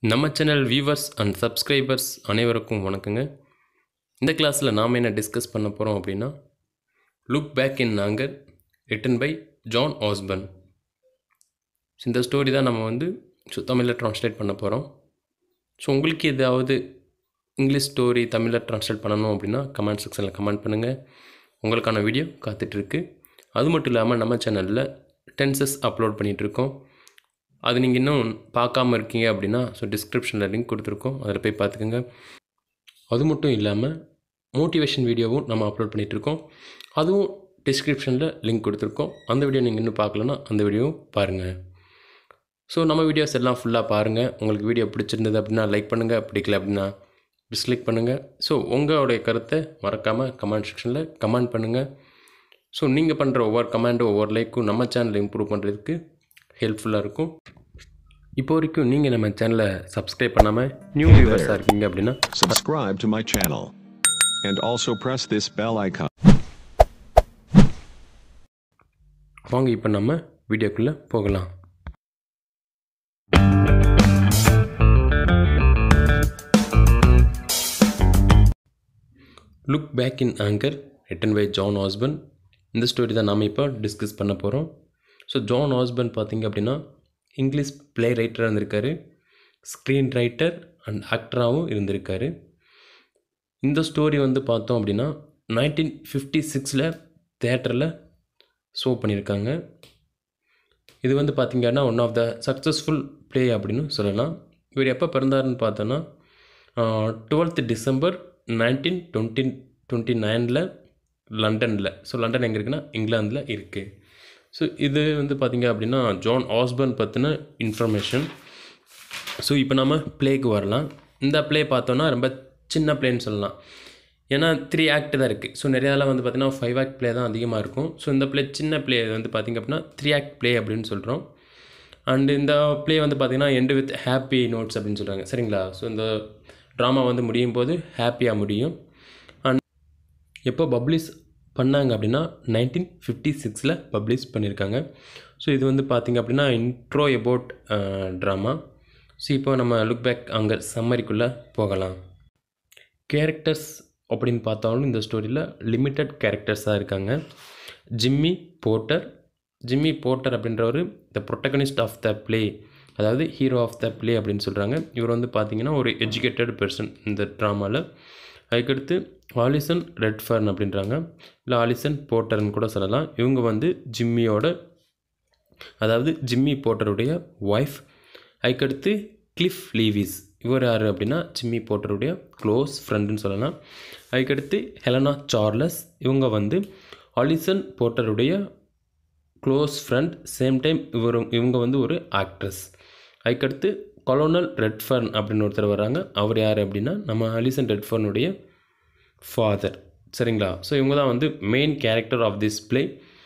நம்ம channel viewers and subscribers அனைவருக்கும் வணக்கங்க இந்த கிளாஸில் நாம் என்ன டிஸ்கஸ் பண்ண போகிறோம் அப்படின்னா look back in anger written by John Osborne இந்த ஸ்டோரி தான் நம்ம வந்து சு- தமிழில் ட்ரான்ஸ்லேட் பண்ண போகிறோம் ஸோ உங்களுக்கு ஏதாவது இங்கிலீஷ் ஸ்டோரி தமிழில் ட்ரான்ஸ்லேட் பண்ணணும் அப்படின்னா கமெண்ட் செக்ஷனில் கமெண்ட் பண்ணுங்கள் உங்களுக்கான வீடியோ காத்துட்ருக்கு அது மட்டும் இல்லாமல் நம்ம சேனலில் டென்சஸ் அப்லோட் பண்ணிகிட்ருக்கோம் அது நீங்கள் இன்னும் பார்க்காம இருக்கீங்க அப்படின்னா ஸோ டிஸ்கிரிப்ஷனில் லிங்க் கொடுத்துருக்கோம் அதில் போய் பார்த்துக்கோங்க அது மட்டும் இல்லாமல் மோட்டிவேஷன் வீடியோவும் நம்ம அப்லோட் பண்ணிகிட்ருக்கோம் அதுவும் டிஸ்கிரிப்ஷனில் லிங்க் கொடுத்துருக்கோம் அந்த வீடியோ நீங்கள் இன்னும் பார்க்கலன்னா அந்த வீடியோவும் பாருங்கள் ஸோ நம்ம வீடியோஸ் எல்லாம் ஃபுல்லாக பாருங்கள் உங்களுக்கு வீடியோ பிடிச்சிருந்தது அப்படின்னா லைக் பண்ணுங்கள் பிடிக்கல அப்படின்னா டிஸ்லைக் பண்ணுங்கள் ஸோ உங்களுடைய கருத்தை மறக்காமல் கமெண்ட் செக்ஷனில் கமெண்ட் பண்ணுங்கள் ஸோ நீங்கள் பண்ணுற ஒவ்வொரு கமெண்டும் ஒவ்வொரு லைக்கும் நம்ம சேனலை இம்ப்ரூவ் பண்ணுறதுக்கு ஹெல்ப்ஃபுல்லாக இருக்கும் இப்போ வரைக்கும் நீங்கள் நம்ம சேனலை சப்ஸ்கிரைப் பண்ணாமல் நியூ வியூவர்ஸாக இருக்கீங்க அப்படின்னா Subscribe to my channel. And also press this bell icon. வாங்க இப்போ நம்ம வீடியோக்குள்ளே போகலாம் look back in anger written by John Osborne இந்த ஸ்டோரி தான் நாம் இப்போ டிஸ்கஸ் பண்ண போகிறோம் ஸோ ஜான் ஆஸ்பன் பார்த்தீங்க அப்படின்னா இங்கிலீஷ் ப்ளே ரைட்டராக இருந்திருக்காரு ஸ்க்ரீன் ரைட்டர் அண்ட் ஆக்டராகவும் இருந்திருக்காரு இந்த ஸ்டோரி வந்து பார்த்தோம் அப்படின்னா நைன்டீன் ஃபிஃப்டி சிக்ஸில் தேட்டரில் ஷோ பண்ணியிருக்காங்க இது வந்து பார்த்திங்கன்னா one of the successful play அப்படின்னு சொல்லலாம் இவர் எப்போ பிறந்தாருன்னு பார்த்தோன்னா twelfth December nineteen twenty twenty நைனில் லண்டனில் ஸோ லண்டன் எங்கே இருக்குன்னா இங்கிலாந்தில் இருக்குது ஸோ இது வந்து பார்த்திங்க அப்படின்னா ஜான் ஆஸ்பர்ன் பற்றின இன்ஃபர்மேஷன் ஸோ இப்போ நம்ம ப்ளேக்கு வரலாம் இந்த ப்ளே பார்த்தோன்னா ரொம்ப சின்ன ப்ளேன்னு சொல்லலாம் ஏன்னா த்ரீ ஆக்ட் தான் இருக்குது ஸோ நிறையாலாம் வந்து பார்த்தீங்கன்னா ஃபைவ் ஆக்ட் ப்ளே தான் அதிகமாக இருக்கும் ஸோ இந்த ப்ளே சின்ன ப்ளே வந்து பார்த்திங்க அப்படின்னா த்ரீ ஆக்ட் ப்ளே அப்படின்னு சொல்கிறோம் அண்ட் இந்த ப்ளே வந்து பார்த்திங்கன்னா எண்டு வித் ஹாப்பி நோட்ஸ் அப்படின்னு சொல்கிறாங்க சரிங்களா ஸோ இந்த ட்ராமா வந்து முடியும் போது ஹாப்பியாக முடியும் அண்ட் எப்போ பப்ளிஷ் பண்ணாங்க அப்படின்னா நைன்டீன் ஃபிஃப்டி சிக்ஸில் பப்ளிஷ் பண்ணியிருக்காங்க ஸோ இது வந்து பார்த்திங்க அப்படின்னா இன்ட்ரோ எபவுட் ட்ராமா ஸோ இப்போ நம்ம லுக் பேக் அங்கே சம்மரிக்குள்ளே போகலாம் கேரக்டர்ஸ் அப்படின்னு பார்த்தாலும் இந்த ஸ்டோரியில் லிமிட்டட் கேரக்டர்ஸாக இருக்காங்க ஜிம்மி போர்ட்டர் ஜிம்மி போர்ட்டர் அப்படின்றவர் the protagonist of the play அதாவது ஹீரோ ஆஃப் த ப்ளே அப்படின்னு சொல்கிறாங்க இவர் வந்து பார்த்தீங்கன்னா ஒரு எஜுகேட்டட் பர்சன் இந்த ட்ராமாவில் அதுக்கடுத்து ஆலிசன் ரெட்ஃபர்ன் அப்படின்றாங்க இல்லை ஆலிசன் போர்ட்டர்னு கூட சொல்லலாம் இவங்க வந்து ஜிம்மியோட அதாவது ஜிம்மி போர்ட்டருடைய ஒய்ஃப் அதுக்கடுத்து கிளிஃப் லீவிஸ் இவர் யார் அப்படின்னா ஜிம்மி போர்ட்டருடைய க்ளோஸ் ஃப்ரெண்டுன்னு சொல்லலாம் அதுக்கடுத்து ஹெலனா சார்லஸ் இவங்க வந்து ஆலிசன் போர்ட்டருடைய க்ளோஸ் ஃப்ரெண்ட் சேம் டைம் இவர் இவங்க வந்து ஒரு ஆக்ட்ரஸ் அதுக்கடுத்து கொலோனல் ரெட்ஃபர்ன் அப்படின்னு ஒருத்தர் வராங்க அவர் யார் அப்படின்னா நம்ம அலிசன் ரெட்ஃபர்னுடைய ஃபாதர் சரிங்களா ஸோ இவங்க தான் வந்து main character of this play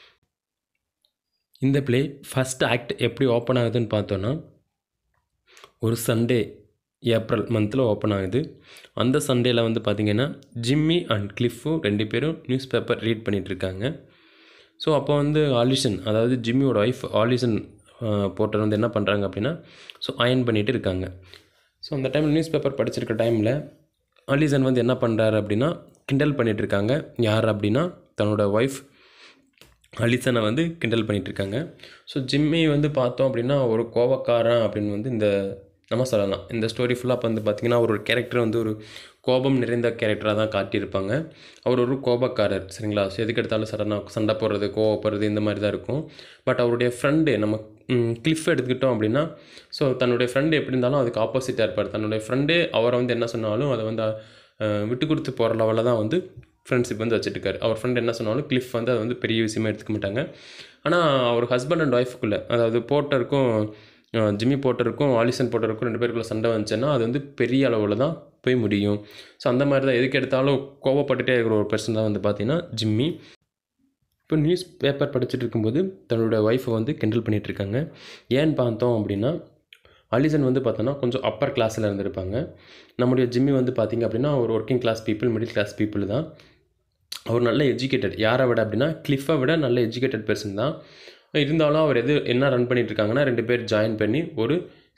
இந்த ப்ளே ஃபஸ்ட் ஆக்ட் எப்படி ஓப்பன் ஆகுதுன்னு பார்த்தோன்னா ஒரு சண்டே ஏப்ரல் மந்தில் ஓப்பன் ஆகுது அந்த சண்டேல வந்து பார்த்திங்கன்னா ஜிம்மி அண்ட் கிளிஃபும் ரெண்டு பேரும் நியூஸ் பேப்பர் ரீட் பண்ணிட்டு இருக்காங்க ஸோ அப்போ வந்து ஆலிசன் அதாவது ஜிம்மியோட ஒய்ஃப் ஆலிசன் போர்ட்டர் வந்து என்ன பண்ணுறாங்க அப்படின்னா ஸோ அயன் பண்ணிகிட்டு இருக்காங்க ஸோ அந்த டைமில் நியூஸ் பேப்பர் படிச்சிருக்க டைமில் ஆலிசன் வந்து என்ன பண்ணுறாரு அப்படின்னா கிண்டல் பண்ணிட்டு இருக்காங்க யார் அப்படின்னா தன்னோட ஒய்ஃப் அலிசனை வந்து கிண்டல் பண்ணிட்டு இருக்காங்க ஸோ ஜிம்மி வந்து பார்த்தோம் அப்படின்னா ஒரு கோபக்காரன் அப்படின்னு வந்து இந்த நம்ம சொல்லலாம் இந்த ஸ்டோரி ஃபுல்லாக வந்து பார்த்திங்கன்னா அவர் ஒரு கேரக்டர் வந்து ஒரு கோபம் நிறைந்த கேரக்டராக தான் காட்டியிருப்பாங்க அவர் ஒரு கோபக்காரர் சரிங்களா ஸோ எதுக்கு எடுத்தாலும் சடனாக சண்டை போடுறது கோவப்படுறது இந்த மாதிரி தான் இருக்கும் பட் அவருடைய ஃப்ரெண்டு நம்ம கிளிஃப் எடுத்துக்கிட்டோம் அப்படின்னா ஸோ தன்னுடைய ஃப்ரெண்டு எப்படி இருந்தாலும் அதுக்கு ஆப்போசிட்டாக இருப்பார் தன்னுடைய ஃப்ரெண்டு அவரை வந்து என்ன சொன்னாலும் அதை வந்து அஹ், விட்டு கொடுத்து போகிற லெவலில் தான் வந்து ஃப்ரெண்ட்ஷிப் வந்து வச்சுட்டுருக்காரு அவர் ஃப்ரெண்ட் என்ன சொன்னாலும் கிளிஃப் வந்து அதை வந்து பெரிய விஷயமா எடுத்துக்க மாட்டாங்க ஆனால் அவர் ஹஸ்பண்ட் அண்ட் ஒய்ஃபுக்குள்ளே அதாவது போர்ட்டருக்கும் அஹ், ஜிம்மி போர்ட்டருக்கும் ஆலிசன் போர்ட்டருக்கும் ரெண்டு பேருக்குள்ள சண்டை வந்துச்சுன்னா அது வந்து பெரிய அளவில் தான் போய் முடியும் ஸோ அந்த மாதிரி தான் எதுக்கு எடுத்தாலும் கோவப்பட்டுட்டே இருக்கிற ஒரு பர்சன் தான் வந்து பார்த்தீங்கன்னா ஜிம்மி இப்போ நியூஸ் பேப்பர் படிச்சுட்டு இருக்கும்போது தன்னோட ஒய்ஃபை வந்து கிண்டல் பண்ணிட்டு இருக்காங்க ஏன்னு பார்த்தோம் அப்படின்னா அலிசன் வந்து பார்த்தோன்னா கொஞ்சம் அப்பர் கிளாஸில் இருந்திருப்பாங்க நம்முடைய ஜிம்மி வந்து பார்த்திங்க அப்படின்னா ஒரு working class people middle class people தான் அவர் நல்ல எஜுகேட்டட் யாரை விட அப்படின்னா கிளிஃபை விட நல்ல எஜுகேட்டட் பர்சன் தான் இருந்தாலும் அவர் எது என்ன ரன் பண்ணிட்டு இருக்காங்கன்னா ரெண்டு பேர் ஜாயின் பண்ணி ஒரு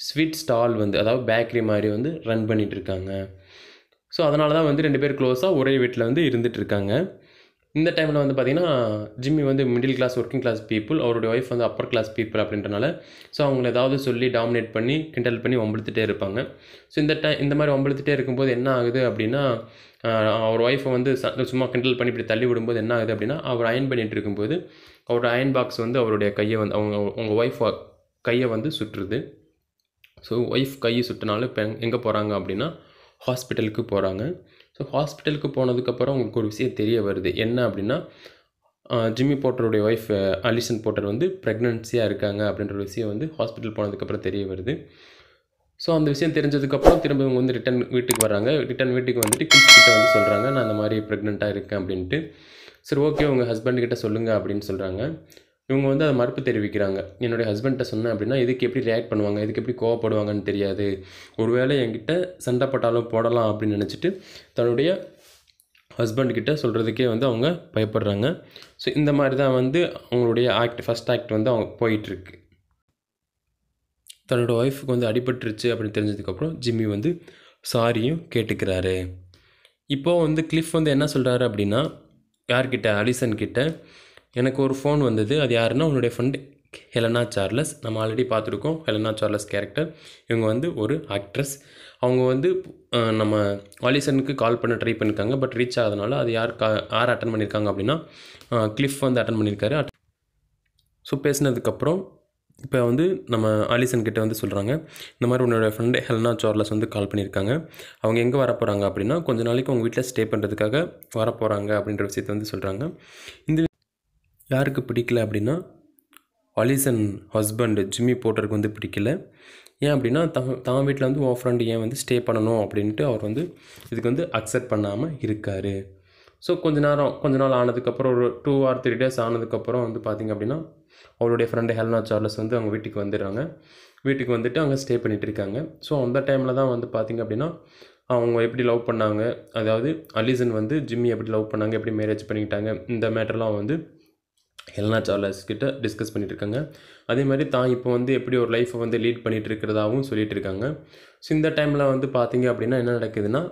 ஸ்வீட் ஸ்டால் வந்து அதாவது பேக்கரி மாதிரி வந்து ரன் பண்ணிட்டு இருக்காங்க ஸோ அதனால தான் வந்து ரெண்டு பேர் க்ளோஸாக ஒரே வீட்டில் வந்து இருந்துட்டு இருக்காங்க இந்த டைமில் வந்து பார்த்திங்கன்னா ஜிம்மி வந்து middle class working class people அவருடைய ஒய்ஃப் வந்து அப்பர் கிளாஸ் பீப்புள் அப்படின்றனால ஸோ அவங்கள ஏதாவது சொல்லி டாமினேட் பண்ணி கிண்டல் பண்ணி வம்பிழுத்துட்டே இருப்பாங்க ஸோ இந்த டைம் இந்த மாதிரி வம்பிழுத்துட்டே இருக்கும்போது என்ன ஆகுது அப்படின்னா ஆஹ், அவர் ஒய்ஃபை வந்து ச- சும்மா கிண்டல் பண்ணி இப்படி தள்ளி விடும்போது என்ன ஆகுது அப்படின்னா அவர் அயன் பண்ணிட்டு இருக்கும்போது அவரோட அயன் பாக்ஸ் வந்து அவருடைய கையை வந்து அவங்க அவங்க ஒய்ஃப் கையை வந்து சுற்றுது ஸோ ஒய்ஃப் கையை சுட்டினாலும் இப்போ எங்கே போகிறாங்க அப்படின்னா ஹாஸ்பிட்டலுக்கு போகிறாங்க ஸோ ஹாஸ்பிட்டலுக்கு போனதுக்கப்புறம் உங்களுக்கு ஒரு விஷயம் தெரிய வருது என்ன அப்படின்னா ஆஹ், ஜிம்மி போட்டருடைய ஒய்ஃப் அலிசன் போட்டர் வந்து ப்ரெக்னன்சியாக இருக்காங்க அப்படின்ற ஒரு விஷயம் வந்து ஹாஸ்பிட்டல் போனதுக்கப்புறம் தெரிய வருது ஸோ அந்த விஷயம் தெரிஞ்சதுக்கப்புறம் திரும்ப இவங்க வந்து ரிட்டன் வீட்டுக்கு வராங்க ரிட்டன் வீட்டுக்கு வந்துட்டு கிட்ஸ் கிட்ட வந்து சொல்கிறாங்க நான் இந்த மாதிரி ப்ரெக்னெண்ட்டாக இருக்கேன் அப்படின்ட்டு சரி ஓகே உங்கள் ஹஸ்பண்ட் கிட்ட சொல்லுங்கள் அப்படின்னு சொல்கிறாங்க இவங்க வந்து அதை மறுப்பு தெரிவிக்கிறாங்க என்னுடைய ஹஸ்பண்ட்டை சொன்னேன் அப்படின்னா இதுக்கு எப்படி ரியாக்ட் பண்ணுவாங்க இதுக்கு எப்படி கோவப்படுவாங்கன்னு தெரியாது ஒருவேளை என்கிட்ட சண்டை போட்டாலும் போடலாம் அப்படின்னு நினச்சிட்டு தன்னுடைய ஹஸ்பண்ட் கிட்ட சொல்கிறதுக்கே வந்து அவங்க பயப்படுறாங்க ஸோ இந்த மாதிரி தான் வந்து அவங்களுடைய ஆக்ட் ஃபஸ்ட் ஆக்ட் வந்து அவங்க போயிட்டுருக்கு தன்னோட ஒய்ஃபுக்கு வந்து அடிபட்டுருச்சு அப்படின்னு தெரிஞ்சதுக்கப்புறம் ஜிம்மி வந்து சாரியும் கேட்டுக்கிறாரு இப்போது வந்து கிளிஃப் வந்து என்ன சொல்கிறாரு அப்படின்னா யார்கிட்ட அலிசன் கிட்ட எனக்கு ஒரு ஃபோன் வந்தது அது யாருன்னா உன்னுடைய ஃப்ரெண்டு ஹெலனா சார்லஸ் நம்ம ஆல்ரெடி பார்த்துருக்கோம் ஹெலனா சார்லஸ் கேரக்டர் இவங்க வந்து ஒரு ஆக்ட்ரஸ் அவங்க வந்து அஹ், நம்ம அலிசனுக்கு கால் பண்ண ட்ரை பண்ணியிருக்காங்க பட் ரீச் ஆகாதனால அது யார் கா யார் அட்டன் பண்ணியிருக்காங்க அப்படின்னா கிளிஃப் வந்து அட்டன் பண்ணியிருக்காரு ஸோ பேசினதுக்கப்புறம் இப்போ வந்து நம்ம ஆலிசன் கிட்ட வந்து சொல்கிறாங்க இந்த மாதிரி உன்னோட ஃப்ரெண்டு ஹெல்னா சார்லஸ் வந்து கால் பண்ணியிருக்காங்க அவங்க எங்கே வர போகிறாங்க அப்படின்னா கொஞ்ச நாளைக்கு அவங்க வீட்டில் ஸ்டே பண்ணுறதுக்காக வர போகிறாங்க அப்படின்ற விஷயத்தை வந்து சொல்கிறாங்க இந்த யாருக்கு பிடிக்கல அப்படின்னா அலிசன் ஹஸ்பண்ட் ஜிம்மி போட்டருக்கு வந்து பிடிக்கல ஏன் அப்படின்னா தான் தான் வீட்டில் வந்து உன் ஃப்ரெண்டு ஏன் வந்து ஸ்டே பண்ணணும் அப்படின்ட்டு அவர் வந்து இதுக்கு வந்து அக்செப்ட் பண்ணாமல் இருக்கார் ஸோ கொஞ்ச நேரம் கொஞ்ச நாள் ஆனதுக்கப்புறம் ஒரு டூ ஆர் த்ரீ டேஸ் ஆனதுக்கப்புறம் வந்து பார்த்திங்க அப்படின்னா அவருடைய ஃப்ரெண்டு ஹெல்னா சார்லஸ் வந்து அவங்க வீட்டுக்கு வந்துடுறாங்க வீட்டுக்கு வந்துட்டு அங்கே ஸ்டே பண்ணிட்டு இருக்காங்க ஸோ அந்த டைமில் தான் வந்து பார்த்திங்க அப்படின்னா அவங்க எப்படி லவ் பண்ணாங்க அதாவது அலிசன் வந்து ஜிம்மி எப்படி லவ் பண்ணாங்க எப்படி மேரேஜ் பண்ணிக்கிட்டாங்க இந்த மேட்டர்லாம் வந்து ஹெல்னா சார்லஸ் கிட்ட டிஸ்கஸ் பண்ணிட்டு இருக்காங்க அதே மாதிரி தான் இப்போ வந்து எப்படி ஒரு லைஃப்பை வந்து லீட் பண்ணிட்டு இருக்கிறதாவும் சொல்லிட்டு இருக்காங்க ஸோ இந்த டைமில் வந்து பார்த்தீங்க அப்படின்னா என்ன நடக்குதுன்னா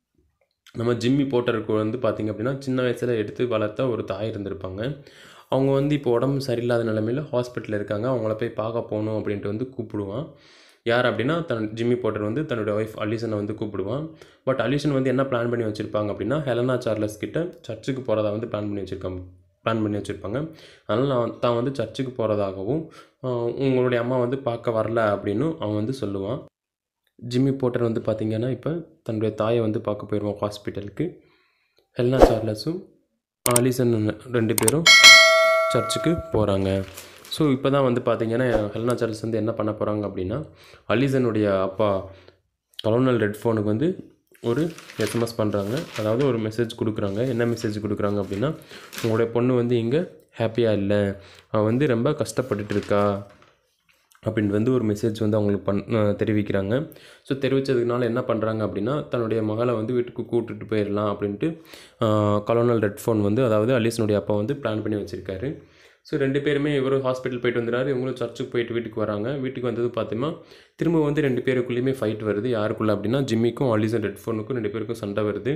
நம்ம ஜிம்மி போட்டருக்கு வந்து பார்த்திங்க அப்படின்னா சின்ன வயசில் எடுத்து வளர்த்த ஒரு தாய் இருந்திருப்பாங்க அவங்க வந்து இப்போ உடம்பு சரியில்லாத நிலமையில் ஹாஸ்பிட்டலில் இருக்காங்க அவங்கள போய் பார்க்க போகணும் அப்படின்ட்டு வந்து கூப்பிடுவான் யார் அப்படின்னா தன் ஜிம்மி போட்டர் வந்து தன்னோட ஒய்ஃப் அலிசனை வந்து கூப்பிடுவான் பட் அலிசன் வந்து என்ன பிளான் பண்ணி வச்சுருப்பாங்க அப்படின்னா ஹெலனா சார்லஸ் கிட்ட சர்ச்சுக்கு போகிறதா வந்து பிளான் பண்ணி வச்சுருக்காங்க பிளான் பண்ணி வச்சுருப்பாங்க அதனால் நான் தான் வந்து சர்ச்சுக்கு போகிறதாகவும் ஆஹ், உங்களுடைய அம்மா வந்து பார்க்க வரல அப்படின்னு அவன் வந்து சொல்லுவான் ஜிம்மி போட்டர் வந்து பார்த்திங்கன்னா இப்போ தன்னுடைய தாயை வந்து பார்க்க போயிடுவான் ஹாஸ்பிட்டலுக்கு ஹெல்னா சார்லஸும் ஆலிசன் ரெண்டு பேரும் சர்ச்சுக்கு போகிறாங்க ஸோ இப்போ தான் வந்து பார்த்தீங்கன்னா ஹெல்னா சார்லஸ் வந்து என்ன பண்ண போகிறாங்க அப்படின்னா அலிசனுடைய அப்பா கலோனல் ரெட் ஃபோனுக்கு வந்து ஒரு எஸ்எம்எஸ் பண்ணுறாங்க அதாவது ஒரு மெசேஜ் கொடுக்குறாங்க என்ன மெசேஜ் கொடுக்குறாங்க அப்படின்னா உங்களுடைய பொண்ணு வந்து இங்கே ஹாப்பியாக இல்லை அவள் வந்து ரொம்ப கஷ்டப்பட்டுட்டு இருக்கா அப்படின்னு வந்து ஒரு மெசேஜ் வந்து அவங்களுக்கு பண் அஹ் தெரிவிக்கிறாங்க ஸோ தெரிவித்ததுனால என்ன பண்ணுறாங்க அப்படின்னா தன்னுடைய மகளை வந்து வீட்டுக்கு கூட்டிட்டு போயிடலாம் அப்படின்ட்டு கலோனல் ரெட் ஃபோன் வந்து அதாவது அலிசனுடைய அப்பா வந்து பிளான் பண்ணி வச்சுருக்காரு ஸோ ரெண்டு பேருமே இவரும் ஹாஸ்பிட்டல் போயிட்டு வந்துடுறாரு இவங்களும் சர்ச்சுக்கு போயிட்டு வீட்டுக்கு வராங்க வீட்டுக்கு வந்தது பார்த்தீங்கன்னா திரும்ப வந்து ரெண்டு பேருக்குள்ளேயுமே ஃபைட் வருது யாருக்குள்ள அப்படின்னா ஜிம்மிக்கும் அலிசன் ரெட் ஃபோனுக்கும் ரெண்டு பேருக்கும் சண்டை வருது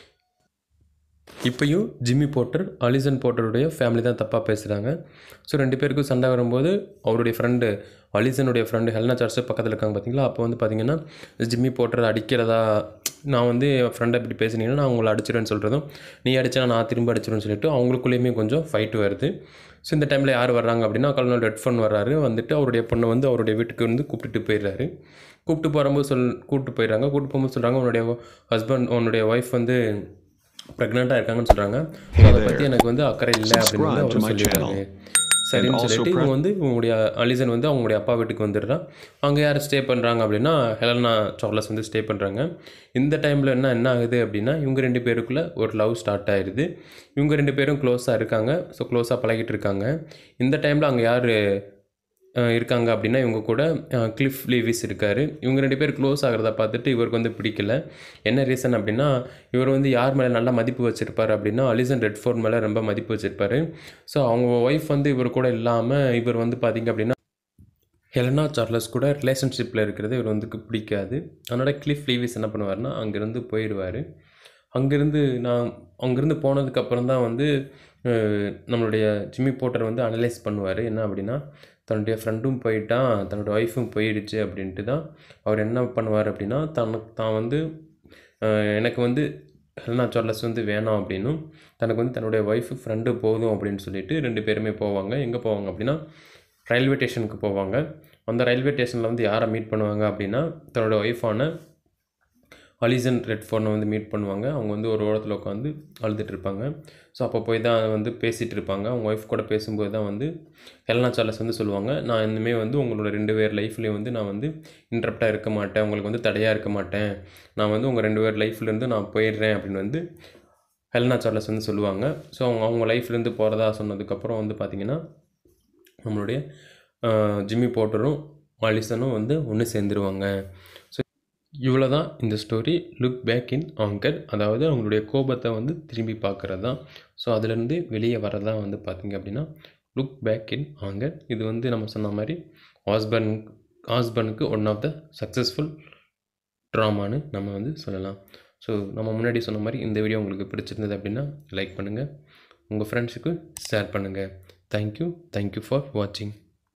இப்பயும் ஜிம்மி போட்டர் அலிசன் போட்டருடைய ஃபேமிலி தான் தப்பாக பேசுகிறாங்க ஸோ ரெண்டு பேருக்கும் சண்டை வரும்போது அவருடைய ஃப்ரெண்டு அலிசனுடைய ஃப்ரெண்டு ஹெல்னா சார்ஸ் பக்கத்தில் இருக்காங்க பார்த்தீங்களா அப்போ வந்து பார்த்தீங்கன்னா ஜிம்மி போட்டர் அடிக்கிறதா நான் வந்து என் ஃப்ரெண்டை இப்படி பேசுனீங்கன்னா நான் உங்களை அடிச்சிடுவேன்னு சொல்கிறதும் நீ அடிச்சா நான் திரும்ப அடிச்சிடுவேன்னு சொல்லிட்டு அவங்களுக்குள்ளேயுமே கொஞ்சம் ஃபைட் வருது ஸோ இந்த டைமில் யார் வர்றாங்க அப்படின்னா கலனல் ரெட் ஃபோன் வர்றாரு வந்துட்டு அவருடைய பொண்ணு வந்து அவருடைய வீட்டுக்கு வந்து கூப்பிட்டுட்டு போயிடுறாரு கூப்பிட்டு போகும்போது சொல் கூப்பிட்டு போயிடுறாங்க கூப்பிட்டு போகும்போது சொல்கிறாங்க உன்னுடைய ஹஸ்பண்ட் உன்னுடைய ஒய்ஃப் வந்து ப்ரெக்னெண்ட்டாக இருக்காங்கன்னு சொல்கிறாங்க ஸோ அதை பற்றி எனக்கு வந்து அக்கறை இல்லை அப்படின்னு வந்து Subscribe to அவர் my சொல்லிடுறாரு channel. சரின்னு And also சொல்லிட்டு press- இவங்க வந்து இவங்களுடைய அலிசன் வந்து அவங்களுடைய அப்பா வீட்டுக்கு வந்துடுறான் அங்கே யார் ஸ்டே பண்ணுறாங்க அப்படின்னா ஹெலனா சார்லஸ் வந்து ஸ்டே பண்ணுறாங்க இந்த டைமில் என்ன என்ன ஆகுது அப்படின்னா இவங்க ரெண்டு பேருக்குள்ளே ஒரு லவ் ஸ்டார்ட் ஆயிடுது இவங்க ரெண்டு பேரும் க்ளோஸாக இருக்காங்க ஸோ க்ளோஸாக பழகிட்டு இருக்காங்க இந்த டைமில் அங்கே யார் இருக்காங்க அப்படின்னா இவங்க கூட அஹ், கிளிஃப் லீவிஸ் இருக்கார் இவங்க ரெண்டு பேர் க்ளோஸ் ஆகிறத பார்த்துட்டு இவருக்கு வந்து பிடிக்கல என்ன ரீசன் அப்படின்னா இவர் வந்து யார் மேலே நல்லா மதிப்பு வச்சுருப்பார் அப்படின்னா அலிசன் ரெட்ஃபோர்ட் மேலே ரொம்ப மதிப்பு வச்சுருப்பாரு ஸோ அவங்க ஒய்ஃப் வந்து இவர் கூட இல்லாமல் இவர் வந்து பார்த்திங்க அப்படின்னா ஹெலனா சார்லஸ் கூட ரிலேஷன்ஷிப்பில் இருக்கிறது இவர் வந்து பிடிக்காது அதனால் கிளிஃப் லீவிஸ் என்ன பண்ணுவார்னா அங்கேருந்து போயிடுவார் அங்கேருந்து நான் அங்கேருந்து போனதுக்கப்புறம் தான் வந்து அஹ், நம்மளுடைய ஜிம்மி போட்டர் வந்து அனலைஸ் பண்ணுவார் என்ன அப்படின்னா தன்னுடைய ஃப்ரெண்டும் போயிட்டான் தன்னோட ஒய்ஃபும் போயிடுச்சு அப்படின்ட்டு தான் அவர் என்ன பண்ணுவார் அப்படின்னா தனக்கு தான் வந்து அஹ், எனக்கு வந்து ஹெல்னா சார்லஸ் வந்து வேணாம் அப்படின்னும் தனக்கு வந்து தன்னுடைய ஒய்ஃபு ஃப்ரெண்டு போதும் அப்படின்னு சொல்லிட்டு ரெண்டு பேருமே போவாங்க எங்கே போவாங்க அப்படின்னா ரயில்வே ஸ்டேஷனுக்கு போவாங்க அந்த ரயில்வே ஸ்டேஷனில் வந்து யாரை மீட் பண்ணுவாங்க அப்படின்னா தன்னோட ஒய்ஃபான அலிசன் ரெட்ஃபோனை வந்து மீட் பண்ணுவாங்க அவங்க வந்து ஒரு ஓரத்தில் உட்காந்து அழுதுட்டு இருப்பாங்க ஸோ அப்போ போய் தான் வந்து பேசிகிட்டு இருப்பாங்க அவங்க ஒய்ஃப் கூட பேசும்போது தான் வந்து ஹெலனா சார்லஸ் வந்து சொல்லுவாங்க நான் இனிமேல் வந்து உங்களோட ரெண்டு பேர் லைஃப்லேயும் வந்து நான் வந்து இன்ட்ரப்டாக இருக்க மாட்டேன் உங்களுக்கு வந்து தடையாக இருக்க மாட்டேன் நான் வந்து உங்கள் ரெண்டு பேர் லைஃப்லேருந்து நான் போயிடுறேன் அப்படின்னு வந்து ஹெலனா சார்லஸ் வந்து சொல்லுவாங்க ஸோ அவங்க அவங்க லைஃப்லேருந்து போகிறதா சொன்னதுக்கப்புறம் வந்து பார்த்திங்கன்னா நம்மளுடைய ஆஹ், ஜிம்மி போட்டரும் அலிசனும் வந்து ஒன்று சேர்ந்துருவாங்க ஸோ இவ்வளோ தான் இந்த story Look back in Anger அதாவது அவங்களுடைய கோபத்தை வந்து திரும்பி பார்க்குறது தான் ஸோ அதுலேருந்து வெளியே வரதான் வந்து பார்த்திங்க அப்படின்னா லுக் பேக் இன் ஆங்கர் இது வந்து நம்ம சொன்ன மாதிரி ஹாஸ்பன் ஹாஸ்பனுக்கு ஒன் ஆஃப் த சக்ஸஸ்ஃபுல் ட்ராமான்னு நம்ம வந்து சொல்லலாம் ஸோ நம்ம முன்னாடி சொன்ன மாதிரி இந்த வீடியோ உங்களுக்கு பிடிச்சிருந்தது அப்படின்னா லைக் பண்ணுங்கள் உங்கள் ஃப்ரெண்ட்ஸுக்கு ஷேர் பண்ணுங்கள் தேங்க்யூ தேங்க்யூ ஃபார் வாட்சிங்